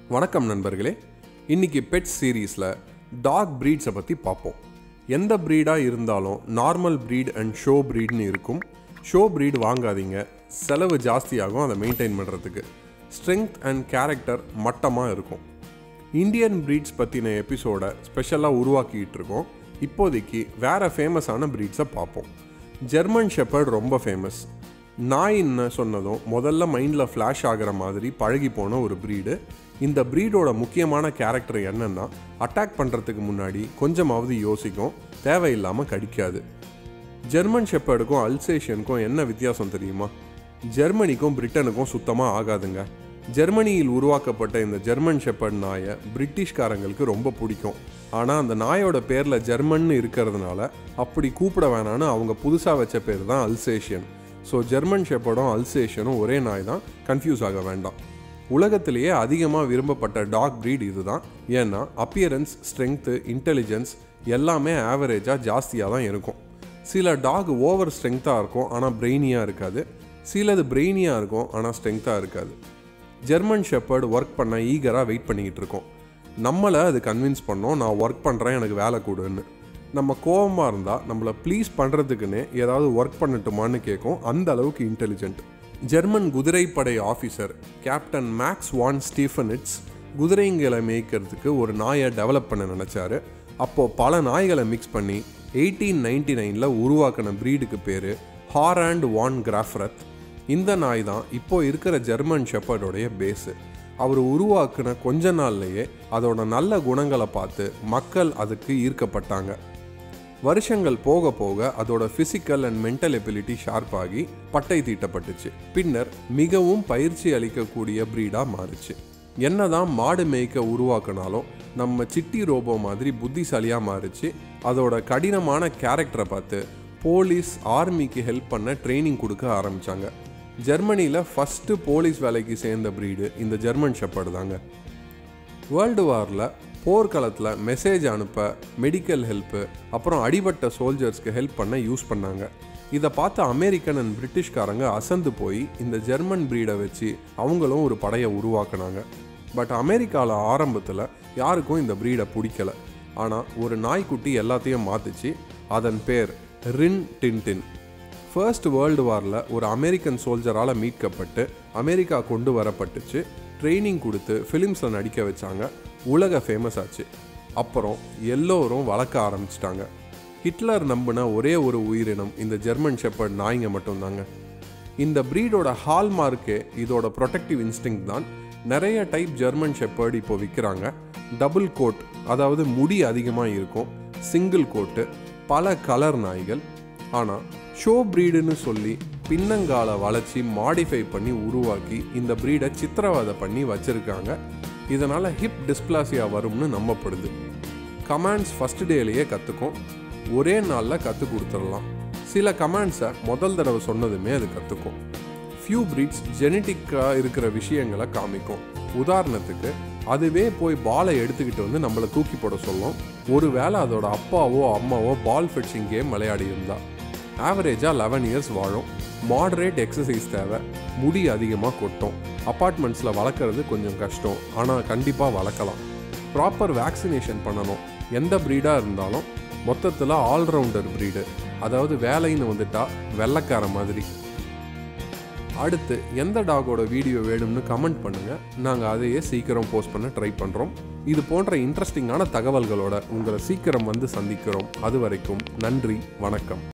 வணக்கம் நண்பர்களே இன்னைக்கு பெட் சீரீஸில் டாக் ப்ரீட்ஸை பற்றி பார்ப்போம் எந்த ப்ரீடாக இருந்தாலும் நார்மல் ப்ரீட் அண்ட் ஷோ ப்ரீட்னு இருக்கும் ஷோ ப்ரீட் வாங்காதீங்க செலவு ஜாஸ்தியாகும் அதை மெயின்டைன் பண்ணுறதுக்கு ஸ்ட்ரென்த் அண்ட் கேரக்டர் மட்டமாக இருக்கும் இந்தியன் ப்ரீட்ஸ் பற்றின எபிசோடை ஸ்பெஷலாக உருவாக்கிட்டு இருக்கோம் இப்போதைக்கு வேறு ஃபேமஸான ப்ரீட்ஸை பார்ப்போம் ஜெர்மன் ஷெப்பர்ட் ரொம்ப ஃபேமஸ் நாயின்னு சொன்னதும் முதல்ல மைண்டில் ஃப்ளாஷ் ஆகிற மாதிரி பழகி போன ஒரு ப்ரீடு இந்த ப்ரீடோட முக்கியமான கேரக்டர் என்னன்னா அட்டாக் பண்ணுறதுக்கு முன்னாடி கொஞ்சமாவது யோசிக்கும் தேவையில்லாமல் கடிக்காது ஜெர்மன் ஷெப்பர்டுக்கும் அல்சேஷனுக்கும் என்ன வித்தியாசம் தெரியுமா ஜெர்மனிக்கும் பிரிட்டனுக்கும் சுத்தமாக ஆகாதுங்க ஜெர்மனியில் உருவாக்கப்பட்ட இந்த ஜெர்மன் ஷெப்பர்ட் நாயை பிரிட்டிஷ்காரங்களுக்கு ரொம்ப பிடிக்கும் ஆனால் அந்த நாயோட பேரில் ஜெர்மன்னு இருக்கிறதுனால அப்படி கூப்பிட வேணான்னு அவங்க புதுசாக வச்ச பேர் தான் அல்சேஷியன் ஸோ ஜெர்மன் ஷெப்பர்டும் அல்சேஷனும் ஒரே நாய் தான் கன்ஃபியூஸ் ஆக வேண்டாம் உலகத்திலேயே அதிகமாக விரும்பப்பட்ட டாக் breed இதுதான் ஏன்னா அப்பியரன்ஸ் ஸ்ட்ரென்த்து இன்டெலிஜென்ஸ் எல்லாமே ஆவரேஜாக ஜாஸ்தியாக தான் இருக்கும் சில டாக் ஓவர் ஸ்ட்ரென்த்தாக இருக்கும் ஆனால் பிரெய்னியாக இருக்காது சிலது பிரெய்னியாக இருக்கும் ஆனால் ஸ்ட்ரென்த்தாக இருக்காது ஜெர்மன் ஷெப்பர்டு ஒர்க் பண்ண ஈகராக வெயிட் பண்ணிக்கிட்டு இருக்கோம் நம்மளை அது கன்வின்ஸ் பண்ணோம் நான் ஒர்க் பண்ணுறேன் எனக்கு வேலை கொடுன்னு நம்ம கோவமாக இருந்தால் நம்மளை ப்ளீஸ் பண்ணுறதுக்குன்னே ஏதாவது ஒர்க் பண்ணட்டுமான்னு கேட்கும் அந்த அளவுக்கு இன்டெலிஜென்ட் ஜெர்மன் குதிரைப்படை officer captain Max von Stephanitz குதிரைங்களை மேய்க்கிறதுக்கு ஒரு நாயை டெவலப் பண்ண நினச்சாரு அப்போது பல நாய்களை மிக்ஸ் பண்ணி எயிட்டீன் நைன்டி நைனில் உருவாக்கின ப்ரீடுக்கு பேர் ஹாராண்ட் வான் கிராஃப்ரத் இந்த நாய் தான் இப்போ இருக்கிற ஜெர்மன் ஷெப்பர்டோடைய பேஸு அவர் உருவாக்குன கொஞ்ச நாள்லயே அதோட நல்ல குணங்களை பார்த்து மக்கள் அதுக்கு ஈர்க்கப்பட்டாங்க வருஷங்கள் போக போக அதோட physical and mental ability sharp ஆகி பட்டை தீட்டப்பட்டுச்சு பின்னர் மிகவும் பயிற்சி அளிக்கக்கூடிய ப்ரீடாக மாறுச்சு என்னதான் மாடு மேய்க்க உருவாக்குனாலும் நம்ம சிட்டி ரோபோ மாதிரி புத்திசாலியாக மாறுச்சு அதோட கடினமான கேரக்டரை பார்த்து போலீஸ் ஆர்மிக்கு ஹெல்ப் பண்ண ட்ரைனிங் கொடுக்க ஆரம்பிச்சாங்க ஜெர்மனியில் ஃபஸ்ட்டு போலீஸ் வேலைக்கு சேர்ந்த ப்ரீடு இந்த ஜெர்மன் ஷெப்பர்டு தாங்க வேர்ல்டு வாரில் போர்க்களத்தில் மெசேஜ் அனுப்ப மெடிக்கல் ஹெல்ப்பு அப்புறம் அடிபட்ட சோல்ஜர்ஸ்க்கு ஹெல்ப் பண்ண யூஸ் பண்ணாங்க இதை பார்த்து அமெரிக்கன் அண்ட் பிரிட்டிஷ்காரங்க அசந்து போய் இந்த ஜெர்மன் ப்ரீடை வச்சு அவங்களும் ஒரு படையை உருவாக்குனாங்க பட் அமெரிக்காவில் ஆரம்பத்தில் யாருக்கும் இந்த ப்ரீடை பிடிக்கல ஆனால் ஒரு நாய்க்குட்டி எல்லாத்தையும் மாற்றுச்சு அதன் பேர் ரின் டின்டின் ஃபர்ஸ்ட் வேர்ல்டு வாரில் ஒரு அமெரிக்கன் சோல்ஜரால் மீட்கப்பட்டு அமெரிக்கா கொண்டு வரப்பட்டுச்சு ட்ரைனிங் கொடுத்து ஃபிலிம்ஸில் நடிக்க வச்சாங்க உலக ஃபேமஸ் ஆச்சு அப்புறம் எல்லோரும் வளர்க்க ஆரம்பிச்சிட்டாங்க ஹிட்லர் நம்பின ஒரே ஒரு உயிரினம் இந்த ஜெர்மன் ஷெப்பர்ட் நாய்ங்க மட்டும்தாங்க இந்த ப்ரீடோட ஹால்மார்க்கே இதோட ப்ரொடெக்டிவ் இன்ஸ்டிங் தான் நிறைய டைப் ஜெர்மன் ஷெப்பர்ட் இப்போ விற்கிறாங்க டபுள் கோட் அதாவது முடி அதிகமாக இருக்கும் சிங்கிள் கோட்டு பல கலர் நாய்கள் ஆனால் ஷோ ப்ரீடுன்னு சொல்லி பின்னங்கால வளைச்சி மாடிஃபை பண்ணி உருவாக்கி இந்த ப்ரீடை சித்திரவதை பண்ணி வச்சிருக்காங்க இதனால் ஹிப் டிஸ்பிளாசியா வரும்னு நம்பப்படுது கமாண்ட்ஸ் ஃபஸ்ட் டேலேயே கற்றுக்கும் ஒரே நாளில் கற்றுக் கொடுத்துடலாம் சில கமாண்ட்ஸை முதல் தடவை சொன்னதுமே அது கற்றுக்கும் ஃபியூ பிரீட்ஸ் ஜெனட்டிக்காக இருக்கிற விஷயங்களை காமிக்கும் உதாரணத்துக்கு அதுவே போய் பாலை எடுத்துக்கிட்டு வந்து நம்மளை தூக்கி போட சொல்லும் ஒருவேளை அதோட அப்பாவோ அம்மாவோ பால் ஃபெட்சிங் கேம் விளையாடி இருந்தா ஆவரேஜாக லெவன் இயர்ஸ் வாழும் மாடரேட் எக்ஸசைஸ் தேவை முடி அதிகமாக கொட்டும் அப்பார்ட்மெண்ட்ஸில் வளர்க்குறது கொஞ்சம் கஷ்டம் ஆனால் கண்டிப்பாக வளர்க்கலாம் ப்ராப்பர் வேக்சினேஷன் பண்ணணும் எந்த ப்ரீடாக இருந்தாலும் மொத்தத்தில் ஆல்ரவுண்டர் ப்ரீடு அதாவது வேலைன்னு வந்துட்டா வெள்ளைக்கார மாதிரி அடுத்து எந்த டாகோட வீடியோ வேணும்னு கமெண்ட் பண்ணுங்கள் நாங்கள் அதையே சீக்கிரம் போஸ்ட் பண்ண ட்ரை பண்ணுறோம் இது போன்ற இன்ட்ரெஸ்டிங்கான தகவல்களோட உங்களை சீக்கிரம் வந்து சந்திக்கிறோம் அது வரைக்கும் நன்றி வணக்கம்